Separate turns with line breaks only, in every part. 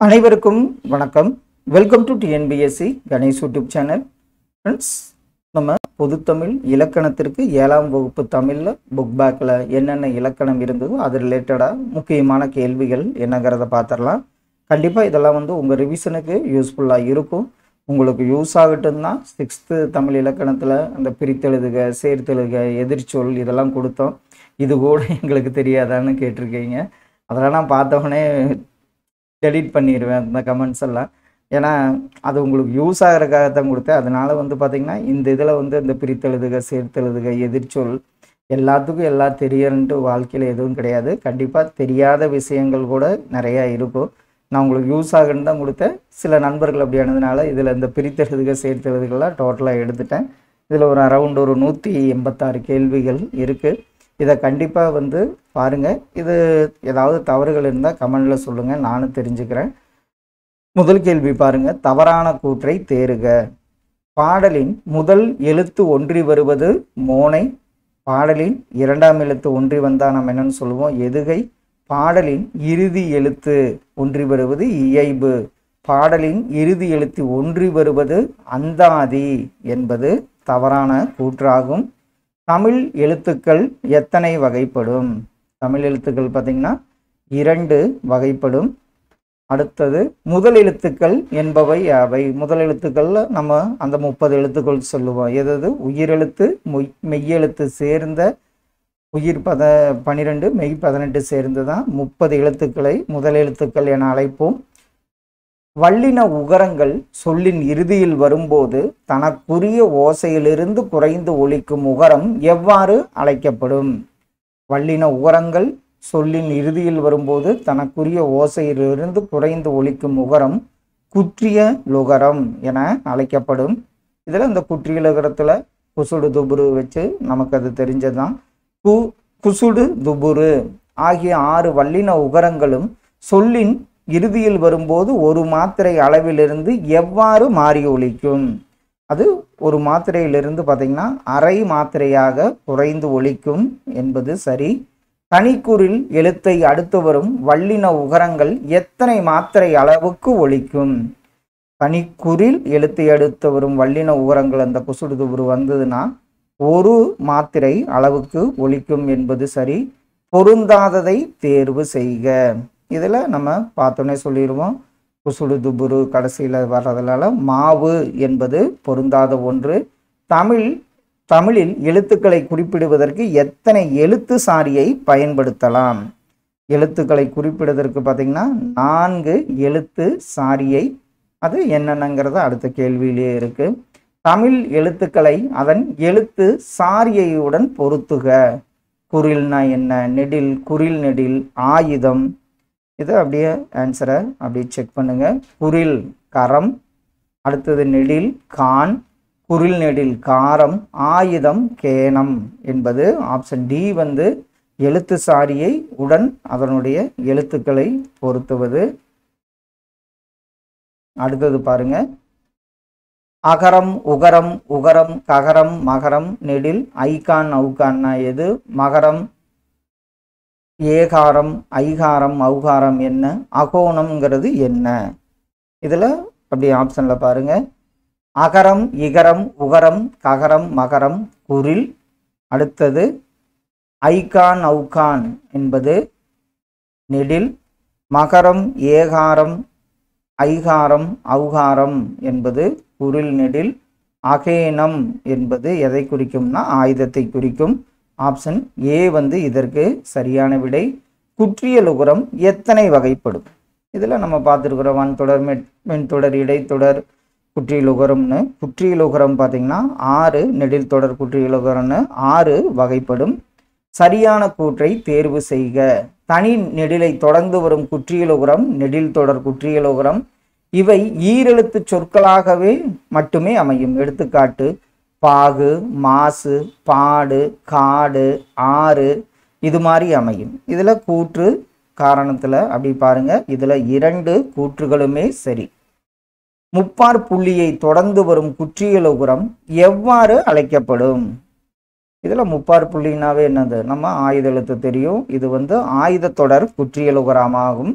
அனைவருக்கும் வணக்கம் welcome to TNPSC Ganesh YouTube channel friends நம்ம பொதுத்தமிழ் இலக்கணத்திற்கு ஏழாம் வகுப்பு தமிழில் புக் பேக்கில் என்னென்ன இலக்கணம் இருந்ததோ அது ரிலேட்டடாக முக்கியமான கேள்விகள் என்னங்கிறத பார்த்துடலாம் கண்டிப்பாக இதெல்லாம் வந்து உங்கள் ரிவிஷனுக்கு யூஸ்ஃபுல்லாக இருக்கும் உங்களுக்கு யூஸ் ஆகட்டும்னா சிக்ஸ்த்து தமிழ் இலக்கணத்தில் அந்த பிரித்தெழுதுக சேர்த்தெழுதுக எதிர்ச்சொல் இதெல்லாம் கொடுத்தோம் இது கூட எங்களுக்கு தெரியாதான்னு கேட்டிருக்கீங்க அதெல்லாம் நான் பார்த்தோன்னே டெலீட் பண்ணிடுவேன் அந்த கமெண்ட்ஸ் எல்லாம் ஏன்னா அது உங்களுக்கு யூஸ் ஆகிறதுக்காக தான் கொடுத்தேன் அதனால வந்து பார்த்திங்கன்னா இந்த இதில் வந்து இந்த பிரித்தெழுதுக சேர்த்தெழுதுக எதிர்ச்சொல் எல்லாத்துக்கும் எல்லாம் தெரியறன்ட்டு வாழ்க்கையில் எதுவும் கிடையாது கண்டிப்பாக தெரியாத விஷயங்கள் கூட நிறையா இருக்கும் நான் உங்களுக்கு யூஸ் ஆகுன்னு தான் கொடுத்தேன் சில நண்பர்கள் அப்படி ஆனதுனால இதில் இந்த பிரித்தெழுதுக சேர்த்தெழுதுகள்லாம் டோட்டலாக எடுத்துட்டேன் இதில் ஒரு அரௌண்ட் ஒரு நூற்றி எண்பத்தாறு கேள்விகள் இருக்குது இதை கண்டிப்பாக வந்து பாருங்கள் இது ஏதாவது தவறுகள் இருந்தால் கமெண்டில் சொல்லுங்கள் நானும் தெரிஞ்சுக்கிறேன் முதல் கேள்வி பாருங்கள் தவறான கூற்றை தேறுக பாடலின் முதல் எழுத்து ஒன்றி வருவது மோனை பாடலின் இரண்டாம் எழுத்து ஒன்றி வந்தால் நம்ம என்னன்னு சொல்லுவோம் எதுகை பாடலின் இறுதி எழுத்து ஒன்றி வருவது இயைபு பாடலின் இறுதி எழுத்து ஒன்றி வருவது அந்தாதி என்பது தவறான கூற்றாகும் தமிழ் எழுத்துக்கள் எத்தனை வகைப்படும் தமிழ் எழுத்துக்கள் பார்த்திங்கன்னா இரண்டு வகைப்படும் அடுத்தது முதல் எழுத்துக்கள் என்பவை அவை முதல் எழுத்துக்களில் நம்ம அந்த முப்பது எழுத்துக்கள் சொல்லுவோம் எதாவது உயிரெழுத்து மொய் மெய்யெழுத்து சேர்ந்த உயிர் பத பனிரெண்டு மெய் பதினெட்டு சேர்ந்து தான் முப்பது எழுத்துக்களை முதல் எழுத்துக்கள் என அழைப்போம் வல்லின உகரங்கள் சொல்லின் இறுதியில் வரும்போது தனக்குரிய ஓசையிலிருந்து குறைந்து ஒலிக்கும் உகரம் எவ்வாறு அழைக்கப்படும் வல்லின உகரங்கள் சொல்லின் இறுதியில் வரும்போது தனக்குரிய ஓசையிலிருந்து குறைந்து ஒலிக்கும் உகரம் குற்றிய லுகரம் என அழைக்கப்படும் இதில் இந்த குற்றிய லுகரத்தில் குசுடு துபுரு வச்சு நமக்கு அது தெரிஞ்சதுதான் கு குசுடு துபுரு ஆகிய ஆறு வல்லின உகரங்களும் சொல்லின் இறுதியில் வரும்போது ஒரு மாத்திரை அளவிலிருந்து எவ்வாறு மாறி ஒலிக்கும் அது ஒரு மாத்திரையிலிருந்து பார்த்திங்கன்னா அரை மாத்திரையாக குறைந்து ஒலிக்கும் என்பது சரி தனிக்குறில் எழுத்தை அடுத்து வரும் வல்லின உகரங்கள் எத்தனை மாத்திரை அளவுக்கு ஒலிக்கும் தனிக்குறில் எழுத்தை அடுத்து வரும் வல்லின உகரங்கள் அந்த குசுடுதுபுரு வந்ததுன்னா ஒரு மாத்திரை அளவுக்கு ஒலிக்கும் என்பது சரி பொருந்தாததை தேர்வு செய்க இதில் நம்ம பார்த்தோன்னே சொல்லிடுவோம் குசுடு துபுரு கடைசியில் வர்றதுனால மாவு என்பது பொருந்தாத ஒன்று தமிழ் தமிழில் எழுத்துக்களை குறிப்பிடுவதற்கு எத்தனை எழுத்து சாரியை பயன்படுத்தலாம் எழுத்துக்களை குறிப்பிடுவதற்கு பார்த்திங்கன்னா நான்கு எழுத்து சாரியை அது என்னென்னங்கிறது அடுத்த கேள்வியிலே இருக்குது தமிழ் எழுத்துக்களை அதன் எழுத்து சாரியையுடன் பொருத்துக குரில்னா என்ன நெடில் குரில் நெடில் ஆயுதம் இதை அப்படியே ஆன்சரை அப்படியே செக் பண்ணுங்க குரில் கரம் அடுத்தது நெடில் கான் குரில் நெடில் காரம் ஆயுதம் கேனம் என்பது ஆப்ஷன் டி வந்து எழுத்து சாரியை உடன் அதனுடைய எழுத்துக்களை பொருத்துவது அடுத்தது பாருங்க அகரம் உகரம் உகரம் ககரம் மகரம் நெடில் ஐகான் அவுகான்னா எது மகரம் ஏகாரம் ஐகாரம் ஔகாரம் என்ன அகோணம்ங்கிறது என்ன இதில் அப்படி ஆப்ஷனில் பாருங்க அகரம் இகரம் உகரம் ககரம் மகரம் குரில் அடுத்தது ஐகான் ஔகான் என்பது நெடில் மகரம் ஏகாரம் ஐகாரம் ஔகாரம் என்பது குரில் நெடில் அகேனம் என்பது எதை குறிக்கும்னா ஆயுதத்தை குறிக்கும் ஆப்ஷன் ஏ வந்து இதற்கு சரியான விடை குற்றியலுகுரம் எத்தனை வகைப்படும் இதில் நம்ம பார்த்துருக்குறோம் வன் தொடர் மெட் மென்தொடர் இடைத்தொடர் குற்றியலுகரம்னு குற்றியலுகரம் பார்த்திங்கன்னா ஆறு நெடில் தொடர் குற்றியலுகரம்னு ஆறு வகைப்படும் சரியான கூற்றை தேர்வு செய்க தனி நெடிலை தொடர்ந்து வரும் குற்றியலுகரம் நெடில் தொடர் குற்றியலுகரம் இவை ஈரெழுத்து சொற்களாகவே மட்டுமே அமையும் எடுத்துக்காட்டு பாகு மாசு பாடு காடு ஆறு இது மாதிரி அமையும் இதில் கூற்று காரணத்தில் அப்படி பாருங்க இதில் இரண்டு கூற்றுகளுமே சரி முப்பார் புள்ளியை தொடர்ந்து வரும் குற்றியலுகுரம் எவ்வாறு அழைக்கப்படும் இதில் முப்பார் புள்ளினாவே என்னது நம்ம ஆயுத எழுத்து தெரியும் இது வந்து ஆயுத தொடர் குற்றியலுகரமாகும்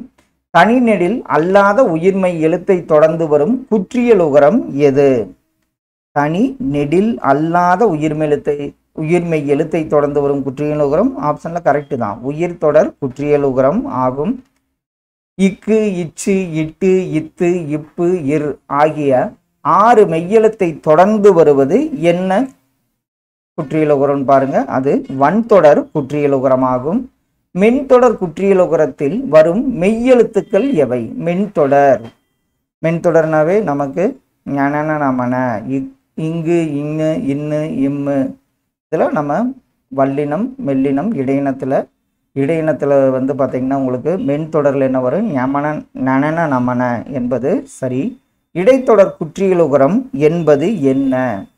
தனிநெடில் அல்லாத உயிர்மை எழுத்தை தொடர்ந்து வரும் குற்றியலுகரம் எது தனி நெடில் அல்லாத உயிர்மை எழுத்தை உயிர்மெய் எழுத்தை தொடர்ந்து வரும் குற்றியலுகரம் ஆப்ஷன்ல கரெக்ட் தான் உயிர் தொடர் குற்றியலுகரம் ஆகும் இக்கு இச்சு இட்டு இத்து இப்பு இர் ஆகிய ஆறு மெய்யெழுத்தை தொடர்ந்து வருவது என்ன குற்றியலுகரம் பாருங்க அது வன்தொடர் குற்றியலுகரமாகும் மென்தொடர் குற்றியலுகரத்தில் வரும் மெய்யெழுத்துக்கள் எவை மென்தொடர் மென்தொடர்னாவே நமக்கு ஞனன நமன இக்- இங்கு இங்கு இன்னு இம்மு இதில் நம்ம வல்லினம் மெல்லினம் இடையினத்தில் இடையினத்தில் வந்து பார்த்திங்கன்னா உங்களுக்கு மென்தொடரில் என்ன வரும் ஞமன நனன நமன என்பது சரி இடைத்தொடர் குற்றியலுகரம் என்பது என்ன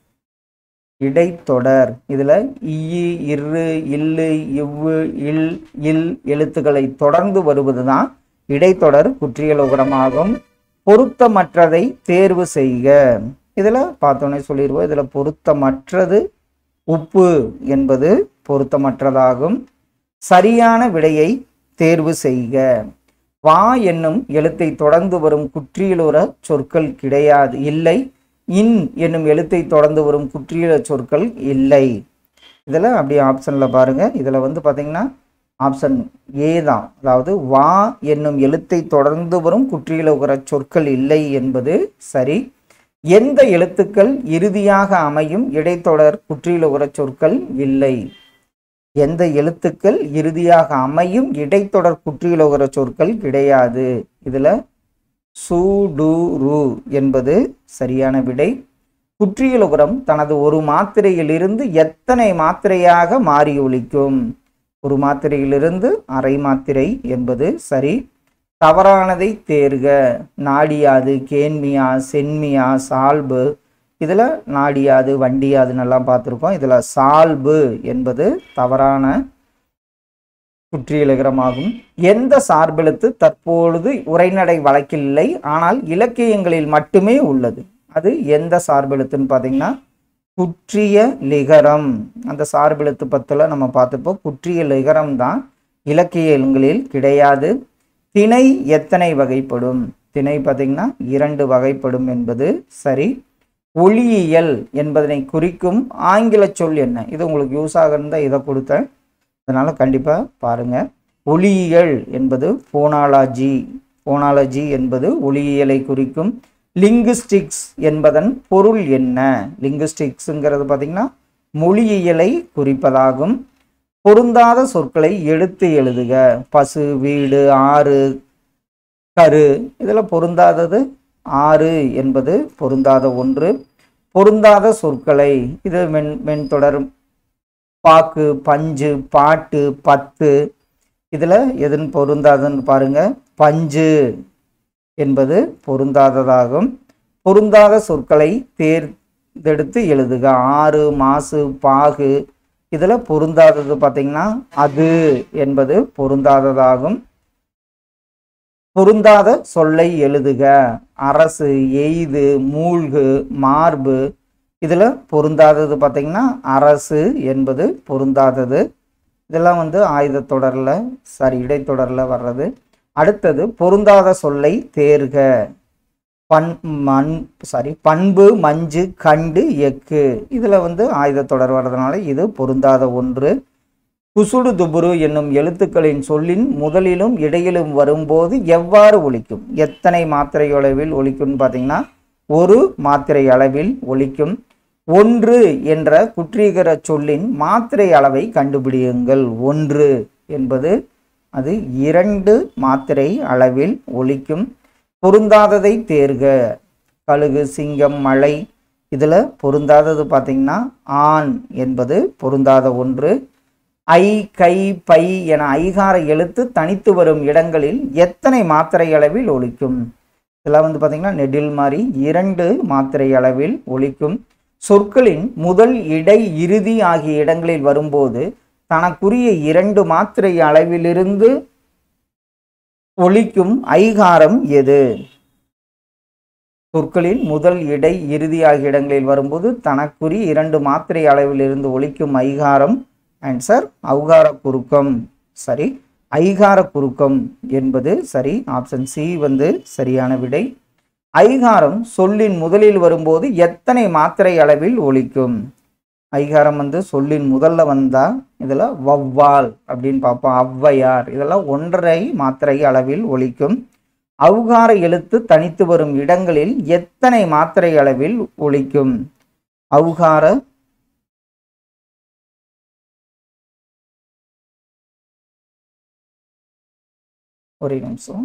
இடைத்தொடர் இதில் இயு இரு இல்லு இவ்வு இல் இல் எழுத்துக்களை தொடர்ந்து வருவது தான் இடைத்தொடர் குற்றியலுகரமாகும் பொருத்தமற்றதை தேர்வு செய்க இதில் பார்த்தோன்னே சொல்லிடுவோம் இதில் பொருத்தமற்றது உப்பு என்பது பொருத்தமற்றதாகும் சரியான விடையை தேர்வு செய்க வா என்னும் எழுத்தை தொடர்ந்து வரும் குற்றியலுற சொற்கள் கிடையாது இல்லை இன் என்னும் எழுத்தை தொடர்ந்து வரும் குற்றியல சொற்கள் இல்லை இதில் அப்படியே ஆப்ஷனில் பாருங்கள் இதில் வந்து பார்த்தீங்கன்னா ஆப்ஷன் ஏ தான் அதாவது வா என்னும் எழுத்தை தொடர்ந்து வரும் குற்றியலுகர சொற்கள் இல்லை என்பது சரி எந்த எழுத்துக்கள் இறுதியாக அமையும் இடைத்தொடர் குற்றியலுகர சொற்கள் இல்லை எந்த எழுத்துக்கள் இறுதியாக அமையும் இடைத்தொடர் குற்றியலுகர சொற்கள் கிடையாது இதில் சு டு ரு என்பது சரியான விடை குற்றியலுகரம் தனது ஒரு மாத்திரையிலிருந்து எத்தனை மாத்திரையாக மாறி ஒலிக்கும் ஒரு மாத்திரையிலிருந்து அரை மாத்திரை என்பது சரி தவறானதை தேர்க நாடியாது கேன்மியா சென்மியா சால்பு இதில் நாடியாது வண்டியாதுன்னெல்லாம் பார்த்துருக்கோம் இதில் சால்பு என்பது தவறான குற்றியலுகரமாகும் எந்த சார்பெழுத்து தற்பொழுது உரைநடை வழக்கில் இல்லை ஆனால் இலக்கியங்களில் மட்டுமே உள்ளது அது எந்த சார்பெழுத்துன்னு பார்த்தீங்கன்னா குற்றிய லிகரம் அந்த சார்பெழுத்து பத்தில் நம்ம பார்த்துப்போம் குற்றிய லிகரம் தான் இலக்கியங்களில் கிடையாது திணை எத்தனை வகைப்படும் திணை பார்த்தீங்கன்னா இரண்டு வகைப்படும் என்பது சரி ஒளியியல் என்பதனை குறிக்கும் ஆங்கில சொல் என்ன இது உங்களுக்கு யூஸ் ஆகிறதா இதை கொடுத்தேன் அதனால் கண்டிப்பாக பாருங்கள் ஒளியியல் என்பது போனாலஜி போனாலஜி என்பது ஒளியியலை குறிக்கும் லிங்குஸ்டிக்ஸ் என்பதன் பொருள் என்ன லிங்குஸ்டிக்ஸுங்கிறது பார்த்திங்கன்னா மொழியியலை குறிப்பதாகும் பொருந்தாத சொற்களை எடுத்து எழுதுக பசு வீடு ஆறு கரு இதில் பொருந்தாதது ஆறு என்பது பொருந்தாத ஒன்று பொருந்தாத சொற்களை இது மென் மென்தொடர் பாக்கு பஞ்சு பாட்டு பத்து இதில் எதுன்னு பொருந்தாதுன்னு பாருங்க பஞ்சு என்பது பொருந்தாததாகும் பொருந்தாத சொற்களை தேர்ந்தெடுத்து எழுதுக ஆறு மாசு பாகு இதில் பொருந்தாதது பார்த்தீங்கன்னா அது என்பது பொருந்தாததாகும் பொருந்தாத சொல்லை எழுதுக அரசு எய்து மூழ்கு மார்பு இதில் பொருந்தாதது பார்த்தீங்கன்னா அரசு என்பது பொருந்தாதது இதெல்லாம் வந்து ஆயுத தொடரில் சாரி இடைத்தொடரில் வர்றது அடுத்தது பொருந்தாத சொல்லை தேர்க பண் மண் சாரி பண்பு மஞ்சு கண்டு எக்கு இதில் வந்து ஆயுத தொடர் வர்றதுனால இது பொருந்தாத ஒன்று குசுடு துபுரு என்னும் எழுத்துக்களின் சொல்லின் முதலிலும் இடையிலும் வரும்போது எவ்வாறு ஒலிக்கும் எத்தனை மாத்திரை அளவில் ஒலிக்கும்னு பார்த்தீங்கன்னா ஒரு மாத்திரை அளவில் ஒலிக்கும் ஒன்று என்ற குற்றீகர சொல்லின் மாத்திரை அளவை கண்டுபிடியுங்கள் ஒன்று என்பது அது இரண்டு மாத்திரை அளவில் ஒலிக்கும் பொருந்தாததை தேர்க கழுகு சிங்கம் மழை இதில் பொருந்தாதது பார்த்தீங்கன்னா ஆண் என்பது பொருந்தாத ஒன்று ஐ கை பை என ஐகார எழுத்து தனித்து வரும் இடங்களில் எத்தனை மாத்திரை அளவில் ஒலிக்கும் இதெல்லாம் வந்து பார்த்தீங்கன்னா நெடில் மாதிரி இரண்டு மாத்திரை அளவில் ஒலிக்கும் சொற்களின் முதல் இடை இறுதி ஆகிய இடங்களில் வரும்போது தனக்குரிய இரண்டு மாத்திரை அளவிலிருந்து ஒலிக்கும் ஐகாரம் எது சொற்களின் முதல் இடை இறுதி ஆகிய இடங்களில் வரும்போது தனக்குரிய இரண்டு மாத்திரை அளவிலிருந்து ஒலிக்கும் ஐகாரம் ஆன்சர் அவுகார குறுக்கம் சரி ஐகார குறுக்கம் என்பது சரி ஆப்ஷன் சி வந்து சரியான விடை ஐகாரம் சொல்லின் முதலில் வரும்போது எத்தனை மாத்திரை அளவில் ஒலிக்கும் ஐகாரம் வந்து சொல்லின் முதல்ல வந்தா இதுல வவ்வால் அப்படின்னு பார்ப்போம் ஔவையார் இதெல்லாம் ஒன்றரை மாத்திரை அளவில் ஒலிக்கும் ஔகார எழுத்து தனித்து வரும் இடங்களில் எத்தனை மாத்திரை அளவில் ஒலிக்கும் ஔகார ஒரே நிமிஷம்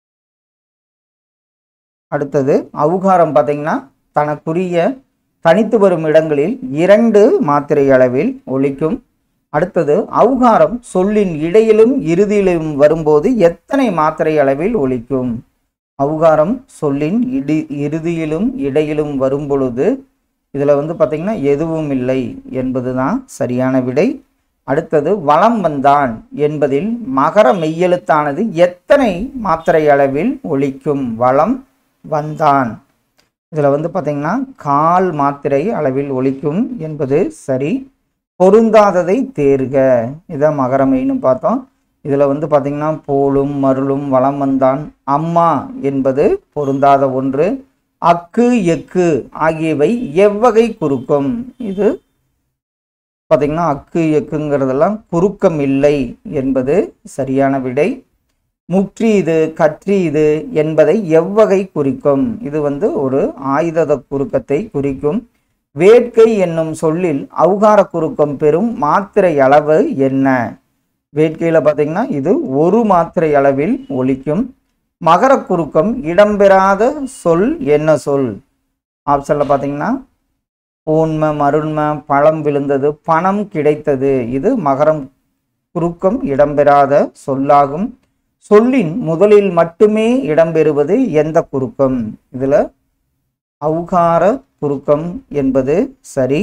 அடுத்தது ஔகாரம் பார்த்தீங்கன்னா தனக்குரிய தனித்து வரும் இடங்களில் இரண்டு மாத்திரை அளவில் ஒலிக்கும் அடுத்தது ஔகாரம் சொல்லின் இடையிலும் இறுதியிலும் வரும்போது எத்தனை மாத்திரை அளவில் ஒலிக்கும் ஔகாரம் சொல்லின் இடி இறுதியிலும் இடையிலும் வரும் பொழுது இதில் வந்து பார்த்திங்கன்னா எதுவும் இல்லை என்பது தான் சரியான விடை அடுத்தது வளம் வந்தான் என்பதில் மகர மெய்யெழுத்தானது எத்தனை மாத்திரை அளவில் ஒலிக்கும் வளம் வந்தான் இதில் வந்து பார்த்திங்கன்னா கால் மாத்திரை அளவில் ஒலிக்கும் என்பது சரி பொருந்தாததை தேர்க இதான் மகரமைன்னு பார்த்தோம் இதில் வந்து பார்த்திங்கன்னா போலும் மருளும் வளம் வந்தான் அம்மா என்பது பொருந்தாத ஒன்று அக்கு எக்கு ஆகியவை எவ்வகை குறுக்கம் இது பார்த்திங்கன்னா அக்கு எக்குங்கிறதெல்லாம் குறுக்கம் இல்லை என்பது சரியான விடை முற்றீது கற்றீது என்பதை எவ்வகை குறிக்கும் இது வந்து ஒரு ஆயுத குறுக்கத்தை குறிக்கும் வேட்கை என்னும் சொல்லில் ஔகார குறுக்கம் பெறும் மாத்திரை அளவு என்ன வேட்கையில் பார்த்தீங்கன்னா இது ஒரு மாத்திரை அளவில் ஒலிக்கும் மகர குறுக்கம் இடம்பெறாத சொல் என்ன சொல் ஆப்ஷனில் பார்த்தீங்கன்னா பூன்மை மருண்மை பழம் விழுந்தது பணம் கிடைத்தது இது மகரம் குறுக்கம் இடம்பெறாத சொல்லாகும் சொல்லின் முதலில் மட்டுமே இடம்பெறுவது எந்த குறுக்கம் இதில் ஔகார குறுக்கம் என்பது சரி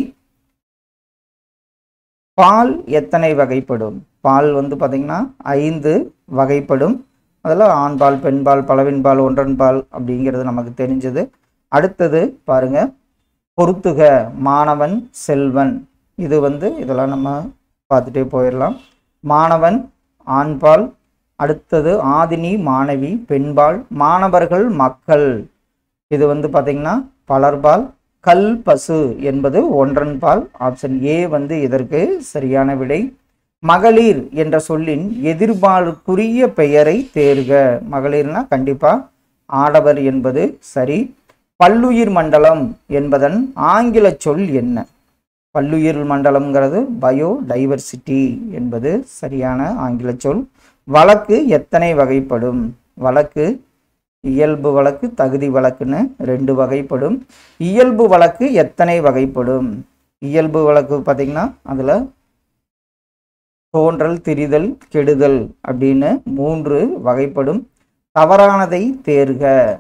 பால் எத்தனை வகைப்படும் பால் வந்து பார்த்திங்கன்னா ஐந்து வகைப்படும் அதில் ஆண்பால் பெண்பால் பலவின்பால் ஒன்றன்பால் அப்படிங்கிறது நமக்கு தெரிஞ்சது அடுத்தது பாருங்க பொறுத்துக மாணவன் செல்வன் இது வந்து இதெல்லாம் நம்ம பார்த்துட்டே போயிடலாம் மாணவன் ஆண்பால் அடுத்தது ஆதினி மாணவி பெண்பால் மாணவர்கள் மக்கள் இது வந்து பார்த்திங்கன்னா பலர்பால் கல் பசு என்பது ஒன்றன்பால் ஆப்ஷன் ஏ வந்து இதற்கு சரியான விடை மகளிர் என்ற சொல்லின் எதிர்பாலுக்குரிய பெயரை தேர்க மகளிர்னா கண்டிப்பாக ஆடவர் என்பது சரி பல்லுயிர் மண்டலம் என்பதன் ஆங்கில சொல் என்ன பல்லுயிர் மண்டலம்ங்கிறது பயோ டைவர்சிட்டி என்பது சரியான ஆங்கில சொல் வழக்கு எத்தனை வகைப்படும் வழக்கு இயல்பு வழக்கு தகுதி வழக்குன்னு ரெண்டு வகைப்படும் இயல்பு வழக்கு எத்தனை வகைப்படும் இயல்பு வழக்கு பார்த்திங்கன்னா அதில் தோன்றல் திரிதல் கெடுதல் அப்படின்னு மூன்று வகைப்படும் தவறானதை தேர்க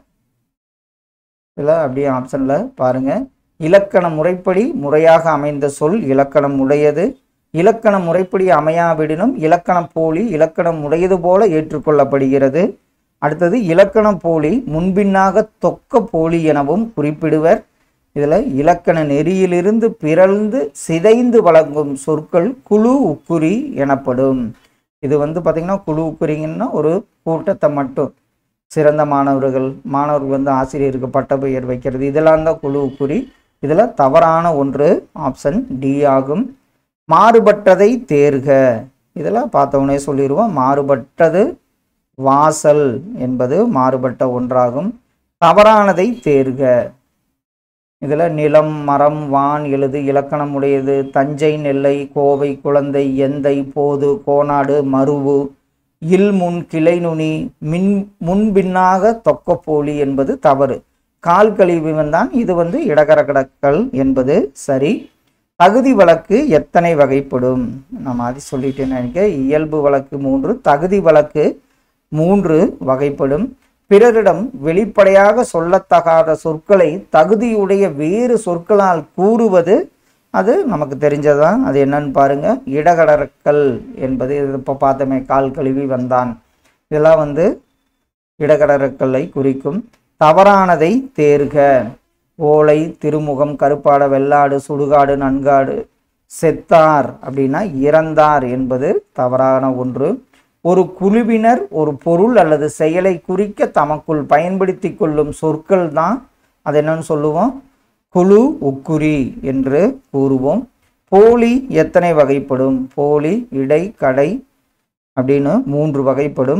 இதில் அப்படியே ஆப்ஷனில் பாருங்கள் இலக்கண முறைப்படி முறையாக அமைந்த சொல் இலக்கணம் உடையது இலக்கண முறைப்படி அமையாவிடினும் இலக்கணம் போலி இலக்கணம் உடையது போல ஏற்றுக்கொள்ளப்படுகிறது அடுத்தது இலக்கணம் போலி முன்பின்னாக தொக்க போலி எனவும் குறிப்பிடுவர் இதில் இலக்கண நெறியிலிருந்து பிறழ்ந்து சிதைந்து வழங்கும் சொற்கள் குழு உக்குறி எனப்படும் இது வந்து பார்த்திங்கன்னா குழு உக்குறிங்கன்னா ஒரு கூட்டத்தை மட்டும் சிறந்த மாணவர்கள் மாணவர்கள் வந்து ஆசிரியருக்கு பட்டப்பெயர் வைக்கிறது இதெல்லாம் தான் குழு உக்குறி இதில் தவறான ஒன்று ஆப்ஷன் டி ஆகும் மாறுபட்டதை தேர்க இதெல்லாம் பார்த்தவொடனே சொல்லிடுவோம் மாறுபட்டது வாசல் என்பது மாறுபட்ட ஒன்றாகும் தவறானதை தேர்க இதில் நிலம் மரம் வான் எழுது இலக்கணம் உடையது தஞ்சை நெல்லை கோவை குழந்தை எந்தை போது கோனாடு மருவு இல் முன் கிளை நுனி மின் முன்பின்னாக தொக்கப்போலி என்பது தவறு கால் கழிவு தான் இது வந்து இடகரகடக்கல் என்பது சரி தகுதி வழக்கு எத்தனை வகைப்படும் நான் மாதிரி சொல்லிட்டேன்னு நினைக்க இயல்பு வழக்கு மூன்று தகுதி வழக்கு மூன்று வகைப்படும் பிறரிடம் வெளிப்படையாக சொல்லத்தகாத சொற்களை தகுதியுடைய வேறு சொற்களால் கூறுவது அது நமக்கு தெரிஞ்சதான் அது என்னன்னு பாருங்க இடகடற்கல் என்பது இது இப்போ பார்த்தோமே கால் கழுவி வந்தான் இதெல்லாம் வந்து இடகடற்கல்லை குறிக்கும் தவறானதை தேர்க ஓலை திருமுகம் கருப்பாட வெள்ளாடு சுடுகாடு நன்காடு செத்தார் அப்படின்னா இறந்தார் என்பது தவறான ஒன்று ஒரு குழுவினர் ஒரு பொருள் அல்லது செயலை குறிக்க தமக்குள் பயன்படுத்தி கொள்ளும் சொற்கள் தான் அது என்னன்னு சொல்லுவோம் குழு உக்குறி என்று கூறுவோம் போலி எத்தனை வகைப்படும் போலி இடை கடை அப்படின்னு மூன்று வகைப்படும்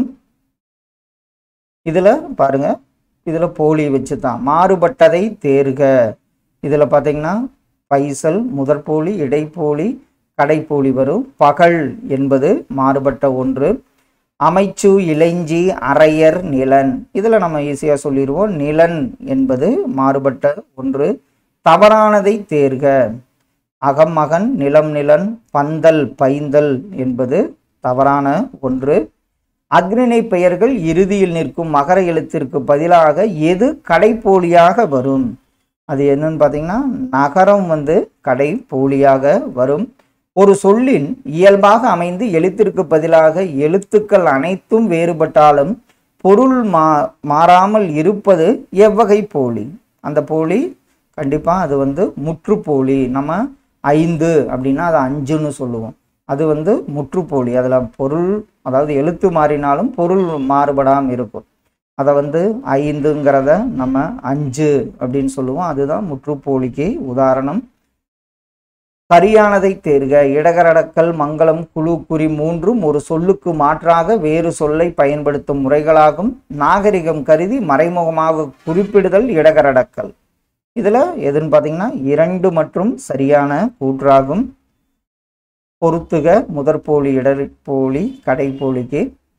இதில் பாருங்க இதில் போலி வச்சு தான் மாறுபட்டதை தேர்க இதில் பார்த்தீங்கன்னா பைசல் முதற்போலி இடைப்போலி கடைப்போலி வரும் பகல் என்பது மாறுபட்ட ஒன்று அமைச்சு இளைஞ்சி அரையர் நிலன் இதில் நம்ம ஈஸியாக சொல்லிடுவோம் நிலன் என்பது மாறுபட்ட ஒன்று தவறானதை தேர்க அகமகன் நிலம் நிலன் பந்தல் பைந்தல் என்பது தவறான ஒன்று அக்னிணை பெயர்கள் இறுதியில் நிற்கும் மகர எழுத்திற்கு பதிலாக எது கடைப்போலியாக வரும் அது என்னன்னு பார்த்தீங்கன்னா நகரம் வந்து கடைப்போலியாக வரும் ஒரு சொல்லின் இயல்பாக அமைந்து எழுத்திற்கு பதிலாக எழுத்துக்கள் அனைத்தும் வேறுபட்டாலும் பொருள் மா மாறாமல் இருப்பது எவ்வகை போலி அந்த போலி கண்டிப்பாக அது வந்து முற்றுப்போலி நம்ம ஐந்து அப்படின்னா அது அஞ்சுன்னு சொல்லுவோம் அது வந்து முற்றுப்போலி அதில் பொருள் அதாவது எழுத்து மாறினாலும் பொருள் மாறுபடாமல் இருக்கும் அதை வந்து ஐந்துங்கிறத நம்ம அஞ்சு அப்படின்னு சொல்லுவோம் அதுதான் முற்றுப்போலிக்கு உதாரணம் சரியானதை தேர்க இடகரடக்கல் மங்களம் குழு குறி மூன்றும் ஒரு சொல்லுக்கு மாற்றாக வேறு சொல்லை பயன்படுத்தும் முறைகளாகும் நாகரிகம் கருதி மறைமுகமாக குறிப்பிடுதல் இடகரடக்கல் இதில் எதுன்னு பார்த்தீங்கன்னா இரண்டு மற்றும் சரியான கூற்றாகும் பொருத்துக முதற்போலி இடப்போலி கடைப்போலிக்கு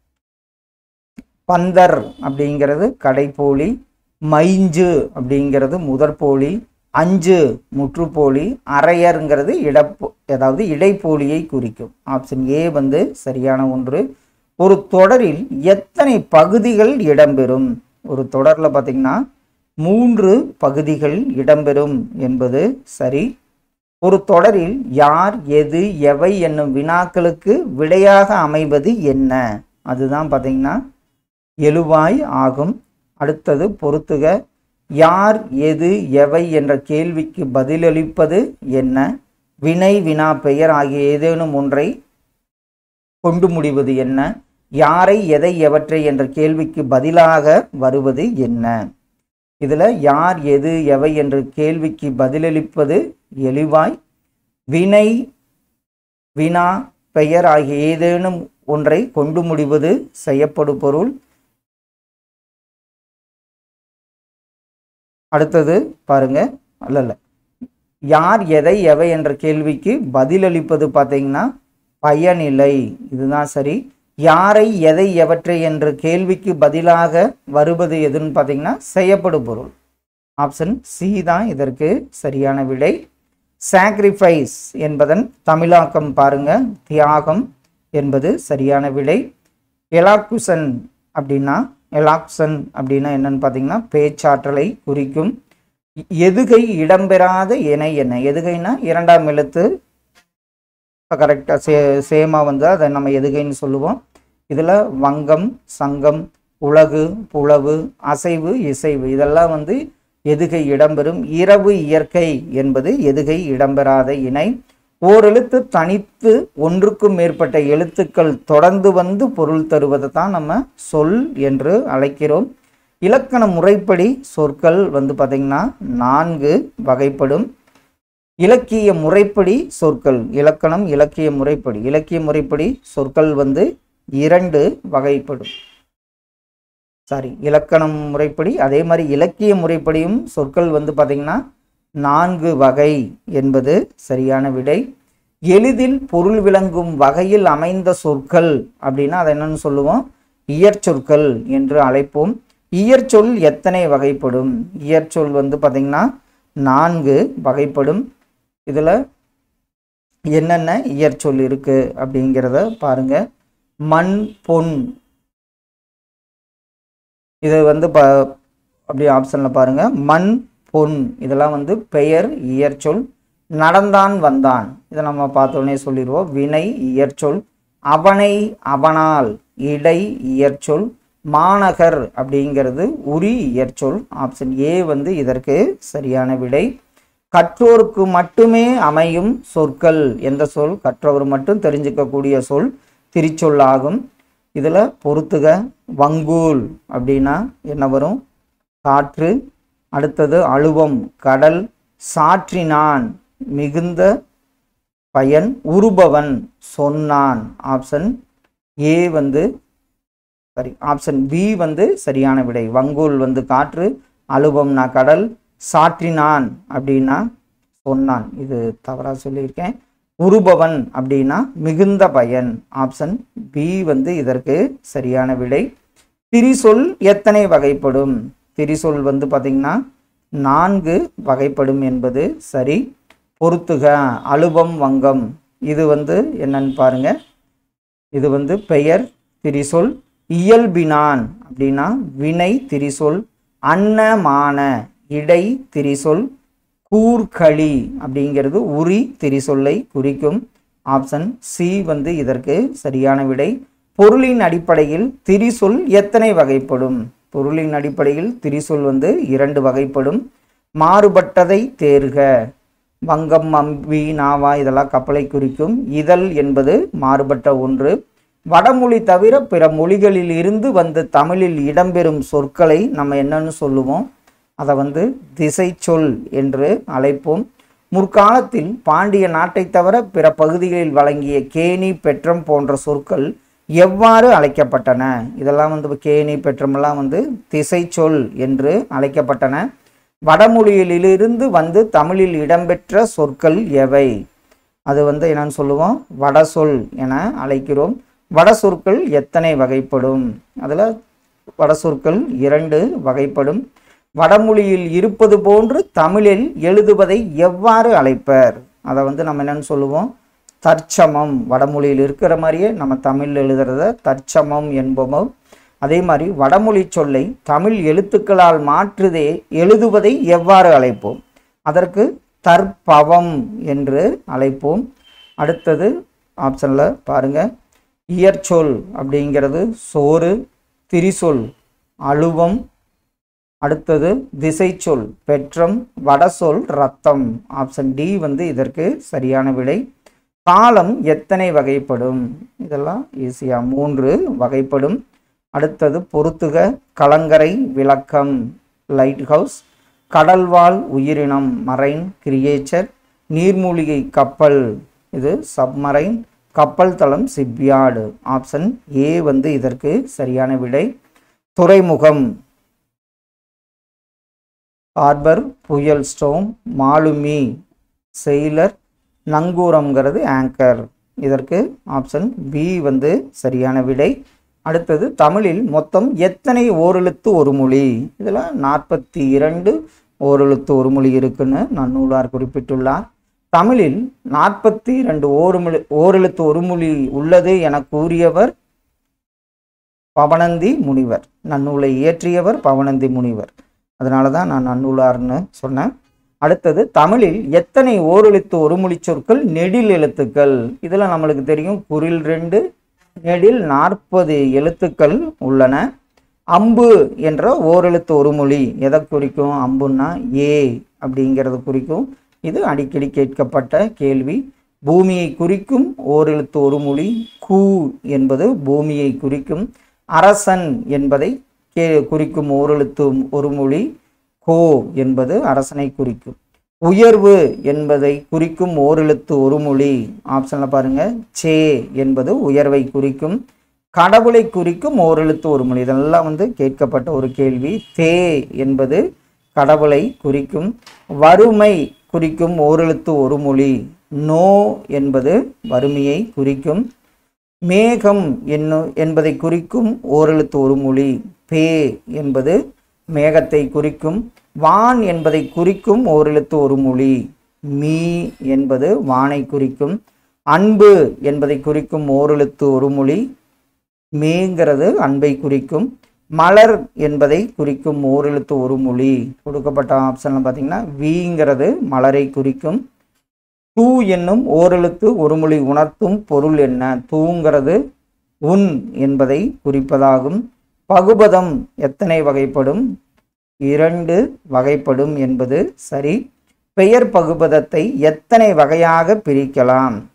பந்தர் அப்படிங்கிறது கடைப்போலி மைஞ்சு அப்படிங்கிறது முதற்போலி அஞ்சு முற்றுப்போலி அரையருங்கிறது இடப்போ அதாவது இடைப்போலியை குறிக்கும் ஆப்ஷன் ஏ வந்து சரியான ஒன்று ஒரு தொடரில் எத்தனை பகுதிகள் இடம்பெறும் ஒரு தொடரில் பார்த்தீங்கன்னா மூன்று பகுதிகள் இடம்பெறும் என்பது சரி ஒரு தொடரில் யார் எது எவை என்னும் வினாக்களுக்கு விடையாக அமைவது என்ன அதுதான் பார்த்தீங்கன்னா எழுவாய் ஆகும் அடுத்தது பொறுத்துக யார் எது எவை என்ற கேள்விக்கு பதிலளிப்பது என்ன வினை வினா பெயர் ஆகிய ஏதேனும் ஒன்றை கொண்டு முடிவது என்ன யாரை எதை எவற்றை என்ற கேள்விக்கு பதிலாக வருவது என்ன இதில் யார் எது எவை என்ற கேள்விக்கு பதிலளிப்பது எளிவாய் வினை வினா பெயர் ஆகிய ஏதேனும் ஒன்றை கொண்டு முடிவது செய்யப்படு பொருள் அடுத்தது பாருங்க அல்ல யார் எதை எவை என்ற கேள்விக்கு பதிலளிப்பது பார்த்தீங்கன்னா பயனில்லை இதுதான் சரி யாரை எதை எவற்றை என்ற கேள்விக்கு பதிலாக வருவது எதுன்னு பார்த்தீங்கன்னா செய்யப்படும் பொருள் ஆப்ஷன் சி தான் இதற்கு சரியான விடை சாக்ரிஃபைஸ் என்பதன் தமிழாக்கம் பாருங்க தியாகம் என்பது சரியான விடை எலாக்குசன் அப்படின்னா எலாக்சன் அப்படின்னா என்னன்னு பார்த்தீங்கன்னா பேச்சாற்றலை குறிக்கும் எதுகை இடம்பெறாத இணை என்ன எதுகைனா இரண்டாம் எழுத்து கரெக்டாக சே சேமாக வந்து அதை நம்ம எதுகைன்னு சொல்லுவோம் இதில் வங்கம் சங்கம் உலகு புலவு அசைவு இசைவு இதெல்லாம் வந்து எதுகை இடம்பெறும் இரவு இயற்கை என்பது எதுகை இடம்பெறாத இணை ஓரெழுத்து தனித்து ஒன்றுக்கும் மேற்பட்ட எழுத்துக்கள் தொடர்ந்து வந்து பொருள் தருவதை தான் நம்ம சொல் என்று அழைக்கிறோம் இலக்கண முறைப்படி சொற்கள் வந்து பார்த்திங்கன்னா நான்கு வகைப்படும் இலக்கிய முறைப்படி சொற்கள் இலக்கணம் இலக்கிய முறைப்படி இலக்கிய முறைப்படி சொற்கள் வந்து இரண்டு வகைப்படும் சாரி இலக்கணம் முறைப்படி அதே மாதிரி இலக்கிய முறைப்படியும் சொற்கள் வந்து பார்த்திங்கன்னா நான்கு வகை என்பது சரியான விடை எளிதில் பொருள் விளங்கும் வகையில் அமைந்த சொற்கள் அப்படின்னா அதை என்னன்னு சொல்லுவோம் இயற்சொற்கள் என்று அழைப்போம் இயற்சொல் எத்தனை வகைப்படும் இயற்சொல் வந்து பார்த்திங்கன்னா நான்கு வகைப்படும் இதில் என்னென்ன இயற்சொல் இருக்குது அப்படிங்கிறத பாருங்க மண் பொன் இது வந்து ப அப்படி ஆப்ஷனில் பாருங்கள் மண் பொன் இதெல்லாம் வந்து பெயர் இயற்சொல் நடந்தான் வந்தான் இதை நம்ம பார்த்தோன்னே சொல்லிடுவோம் வினை இயற்சொல் அவனை அவனால் இடை இயற்சொல் மாநகர் அப்படிங்கிறது உரி இயற்சொல் ஆப்ஷன் ஏ வந்து இதற்கு சரியான விடை கற்றோருக்கு மட்டுமே அமையும் சொற்கள் எந்த சொல் கற்றவர் மட்டும் தெரிஞ்சுக்கக்கூடிய சொல் திரிச்சொல்லாகும் இதில் பொறுத்துக வங்கூல் அப்படின்னா என்ன வரும் காற்று அடுத்தது அழுவம் கடல் சாற்றினான் மிகுந்த பயன் உருபவன் சொன்னான் ஆப்ஷன் ஏ வந்து சரி ஆப்ஷன் பி வந்து சரியான விடை வங்கூல் வந்து காற்று அலுவம்னா கடல் சாற்றினான் அப்படின்னா சொன்னான் இது தவறாக சொல்லியிருக்கேன் உருபவன் அப்படின்னா மிகுந்த பயன் ஆப்ஷன் பி வந்து இதற்கு சரியான விடை திரிசொல் எத்தனை வகைப்படும் திரிசொல் வந்து பார்த்திங்கன்னா நான்கு வகைப்படும் என்பது சரி பொறுத்துக அலுபம் வங்கம் இது வந்து என்னன்னு பாருங்க இது வந்து பெயர் திரிசொல் இயல்பினான் அப்படின்னா வினை திரிசொல் அன்னமான இடை திரிசொல் கூர்களி அப்படிங்கிறது உரி திரிசொல்லை குறிக்கும் ஆப்ஷன் சி வந்து இதற்கு சரியான விடை பொருளின் அடிப்படையில் திரிசொல் எத்தனை வகைப்படும் பொருளின் அடிப்படையில் திரிசொல் வந்து இரண்டு வகைப்படும் மாறுபட்டதை தேர்க வங்கம் அம்பி நாவா இதெல்லாம் கப்பலை குறிக்கும் இதழ் என்பது மாறுபட்ட ஒன்று வடமொழி தவிர பிற மொழிகளில் இருந்து வந்து தமிழில் இடம்பெறும் சொற்களை நம்ம என்னன்னு சொல்லுவோம் அதை வந்து திசை சொல் என்று அழைப்போம் முற்காலத்தில் பாண்டிய நாட்டை தவிர பிற பகுதிகளில் வழங்கிய கேணி பெற்றம் போன்ற சொற்கள் எவ்வாறு அழைக்கப்பட்டன இதெல்லாம் வந்து கேணி பெற்றமெல்லாம் வந்து திசை சொல் என்று அழைக்கப்பட்டன வடமொழியிலிருந்து வந்து தமிழில் இடம்பெற்ற சொற்கள் எவை அது வந்து என்னன்னு சொல்லுவோம் வடசொல் என அழைக்கிறோம் வட சொற்கள் எத்தனை வகைப்படும் அதில் வட சொற்கள் இரண்டு வகைப்படும் வடமொழியில் இருப்பது போன்று தமிழில் எழுதுவதை எவ்வாறு அழைப்பர் அதை வந்து நம்ம என்னன்னு சொல்லுவோம் தற்சமம் வடமொழியில் இருக்கிற மாதிரியே நம்ம தமிழ் எழுதுறத தற்சமம் என்போம் அதே மாதிரி வடமொழி சொல்லை தமிழ் எழுத்துக்களால் மாற்றுதே எழுதுவதை எவ்வாறு அழைப்போம் அதற்கு தற்பவம் என்று அழைப்போம் அடுத்தது ஆப்ஷனில் பாருங்க இயற்சொல் அப்படிங்கிறது சோறு திரிசொல் அழுவம் அடுத்தது திசைச்சொல் பெற்றம் வடசொல் ரத்தம் ஆப்ஷன் டி வந்து இதற்கு சரியான விடை காலம் எத்தனை வகைப்படும் இதெல்லாம் ஈஸியாக மூன்று வகைப்படும் அடுத்தது பொறுத்துக கலங்கரை விளக்கம் லைட் ஹவுஸ் கடல்வாழ் உயிரினம் மரைன் கிரியேச்சர் நீர்மூழ்கி கப்பல் இது சப்மரைன் கப்பல் தளம் சிப்யார்டு ஆப்ஷன் ஏ வந்து இதற்கு சரியான விடை துறைமுகம் ஹார்பர் புயல் ஸ்டோம் மாலுமி செயிலர் நங்கூரம்ங்கிறது ஆங்கர் இதற்கு ஆப்ஷன் பி வந்து சரியான விடை அடுத்தது தமிழில் மொத்தம் எத்தனை ஓரெழுத்து ஒரு மொழி இதில் நாற்பத்தி இரண்டு ஓரெழுத்து ஒரு மொழி இருக்குன்னு நான் நூலார் குறிப்பிட்டுள்ளார் தமிழில் நாற்பத்தி இரண்டு ஓருமொழி ஓரெழுத்து ஒரு மொழி உள்ளது என கூறியவர் பவனந்தி முனிவர் நன்னூலை இயற்றியவர் பவனந்தி முனிவர் அதனால தான் நான் நன்னூலார்னு சொன்னேன் அடுத்தது தமிழில் எத்தனை ஓரெழுத்து ஒரு மொழி சொற்கள் நெடில் எழுத்துக்கள் இதில் நம்மளுக்கு தெரியும் குரில் ரெண்டு நெடில் நாற்பது எழுத்துக்கள் உள்ளன அம்பு என்ற ஓரெழுத்து ஒரு மொழி எதை குறிக்கும் அம்புன்னா ஏ அப்படிங்கிறது குறிக்கும் இது அடிக்கடி கேட்கப்பட்ட கேள்வி பூமியை குறிக்கும் ஓரெழுத்து ஒரு மொழி கூ என்பது பூமியை குறிக்கும் அரசன் என்பதை கே குறிக்கும் ஓரெழுத்து ஒரு மொழி கோ என்பது அரசனை குறிக்கும் உயர்வு என்பதை குறிக்கும் ஓரெழுத்து ஒரு மொழி ஆப்ஷனில் பாருங்க சே என்பது உயர்வை குறிக்கும் கடவுளை குறிக்கும் ஓரெழுத்து ஒரு மொழி இதெல்லாம் வந்து கேட்கப்பட்ட ஒரு கேள்வி தே என்பது கடவுளை குறிக்கும் வறுமை குறிக்கும் ஓரெழுத்து ஒரு மொழி நோ என்பது வறுமையை குறிக்கும் மேகம் என்னும் என்பதை குறிக்கும் ஓரெழுத்து ஒரு மொழி பே என்பது மேகத்தை குறிக்கும் வான் என்பதை குறிக்கும் ஓரெழுத்து ஒரு மொழி மீ என்பது வானை குறிக்கும் அன்பு என்பதை குறிக்கும் ஓரெழுத்து ஒரு மொழி மேங்கிறது அன்பை குறிக்கும் மலர் என்பதை குறிக்கும் ஓரெழுத்து ஒரு மொழி கொடுக்கப்பட்ட ஆப்ஷன்ல பார்த்தீங்கன்னா விங்கிறது மலரை குறிக்கும் தூ என்னும் ஓரெழுத்து ஒரு மொழி உணர்த்தும் பொருள் என்ன தூங்கிறது உன் என்பதை குறிப்பதாகும் பகுபதம் எத்தனை வகைப்படும் இரண்டு வகைப்படும் என்பது சரி பெயர் பகுபதத்தை எத்தனை வகையாக பிரிக்கலாம்